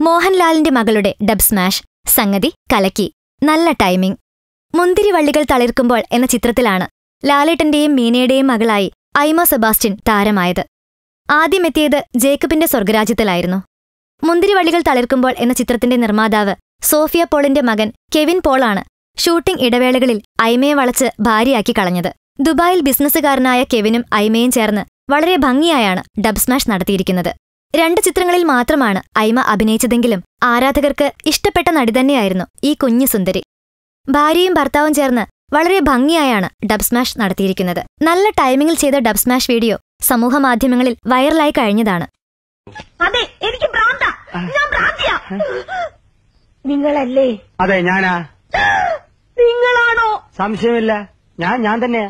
മോഹൻലാലിന്റെ മകളുടെ dub smash സംഗതി കലക്കി നല്ല ടൈമിംഗ് മുന്തിരിവള്ളികൾ തളിർക്കുമ്പോൾ എന്ന ചിത്രത്തിലാണ് ലാലേട്ടന്റെയും മീനയുടെയും മകളായി ഐമ സെബാസ്റ്റ്യൻ താരമായത് ആദ്യമെത്തിയത് ജേക്കബിന്റെ സ്വർഗരാജ്യത്തിലായിരുന്നു മുന്തിരിവള്ളികൾ തളിർക്കുമ്പോൾ എന്ന ചിത്രത്തിന്റെ നിർമ്മാതാവ് സോഫിയ പോളിന്റെ മകൻ കെവിൻ പോളാണ് ഷൂട്ടിംഗ് ഇടവേളകളിൽ ഐമയെ വളച്ച് ഭാര്യയാക്കി കളഞ്ഞത് ദുബായിൽ ബിസിനസ്സുകാരനായ കെവിനും ഐമയും ചേർന്ന് വളരെ ഭംഗിയായാണ് ഡബ് സ്മാഷ് നടത്തിയിരിക്കുന്നത് രണ്ട് ചിത്രങ്ങളിൽ മാത്രമാണ് ഐമ അഭിനയിച്ചതെങ്കിലും ആരാധകർക്ക് ഇഷ്ടപ്പെട്ട നടി തന്നെയായിരുന്നു ഈ കുഞ്ഞു സുന്ദരി ഭാര്യയും ഭർത്താവും ചേർന്ന് വളരെ ഭംഗിയായാണ് ഡബ് സ്മാഷ് നടത്തിയിരിക്കുന്നത് നല്ല ടൈമിംഗിൽ ചെയ്ത ഡബ് സ്മാഷ് വീഡിയോ സമൂഹമാധ്യമങ്ങളിൽ വൈറലായി കഴിഞ്ഞതാണ് അതെ എനിക്ക് ഭ്രാന്ത ഞാൻ ഭ്രാന്തിയാ നിങ്ങളല്ലേ അതെ ഞാനാ നിങ്ങളാണോ സംശയമില്ല ഞാൻ ഞാൻ തന്നെയാ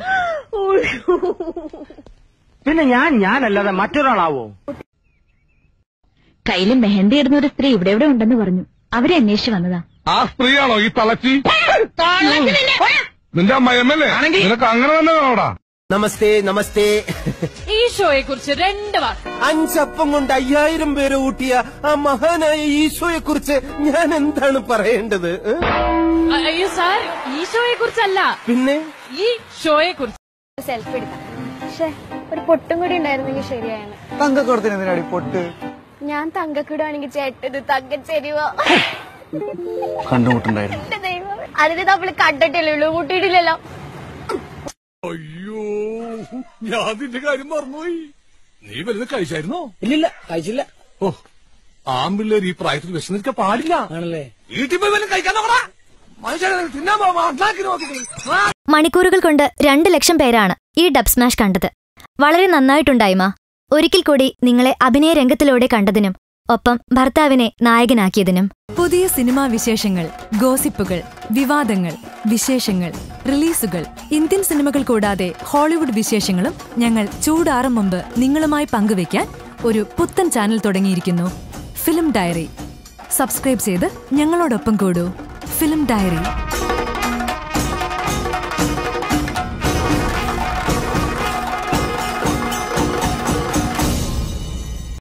പിന്നെ ഞാൻ ഞാനല്ലാതെ മറ്റൊരാളാവോ കയ്യില് മെഹന്തി ഇടുന്ന ഒരു സ്ത്രീ ഇവിടെ ഇവിടെ ഉണ്ടെന്ന് പറഞ്ഞു അവരെ അന്വേഷിച്ചു വന്നതാ ആ സ്ത്രീയാണോ ഈ തളച്ചി നിന്റെ അമ്മയമ്മല്ലേ നിനക്ക് അങ്ങനെ തന്നെ വേണോടാ നമസ്തേ നമസ്തേ ഈ ഷോയെ കുറിച്ച് രണ്ട് വാക്ക് അഞ്ചപ്പം കൊണ്ട് അയ്യായിരം പേരെ ഊട്ടിയ ആ മഹാനായ ഈശോയെ കുറിച്ച് ഞാൻ എന്താണ് പറയേണ്ടത് ഏ? അയ്യോ സാർ ഈ ഷോയെ കുറിച്ചല്ല പിന്നെ ഈ ഷോയെ കുറിച്ച് സെൽഫി എടുക്കാം പക്ഷെ ഒരു പൊട്ടും കൂടി ഉണ്ടായിരുന്നെങ്കിൽ ശരിയാണ് തങ്കക്കുടത്തിന് എന്തിനാടി പൊട്ട് ഞാൻ തങ്കക്കിടുവാണെങ്കിൽ ചേട്ടത് തങ്കച്ചെരിവോ കണ്ടുമുട്ടുണ്ടായിരുന്നു എന്റെ ദൈവം അതിന് നമ്മള് കണ്ടിട്ടില്ലല്ലോ കൂട്ടിയിട്ടില്ലല്ലോ അയ്യോ ഞാൻ നിന്റെ കാര്യം മറന്നുപോയി നീ വലുത് കഴിച്ചായിരുന്നോ ഇല്ലില്ല കഴിച്ചില്ല ഓ ആമ്പിള്ളേർ ഈ പ്രായത്തിൽ വിശന്നിരിക്കാൻ പാടില്ല ആണല്ലേ വീട്ടിൽ പോയി വല്ലതും കഴിക്കാൻ നോക്കടാ മനുഷ്യനെ തിന്നാൻ പോവാ ഉണ്ടാക്കി നോക്കി ആ മണിക്കൂറുകൾ കൊണ്ട് രണ്ട് ലക്ഷം പേരാണ് ഈ ഡബ് സ്മാഷ് കണ്ടത് വളരെ നന്നായിട്ടുണ്ടായിമ ഒരിക്കൽ കൂടി നിങ്ങളെ അഭിനയ രംഗത്തിലൂടെ കണ്ടതിനും ഒപ്പം ഭർത്താവിനെ നായകനാക്കിയതിനും പുതിയ സിനിമാ വിശേഷങ്ങൾ ഗോസിപ്പുകൾ വിവാദങ്ങൾ വിശേഷങ്ങൾ റിലീസുകൾ ഇന്ത്യൻ സിനിമകൾ കൂടാതെ ഹോളിവുഡ് വിശേഷങ്ങളും ഞങ്ങൾ ചൂടാറും മുമ്പ് നിങ്ങളുമായി പങ്കുവയ്ക്കാൻ ഒരു പുത്തൻ ചാനൽ തുടങ്ങിയിരിക്കുന്നു ഫിലിം ഡയറി സബ്സ്ക്രൈബ് ചെയ്ത് ഞങ്ങളോടൊപ്പം കൂടൂ ഫിലിം ഡയറി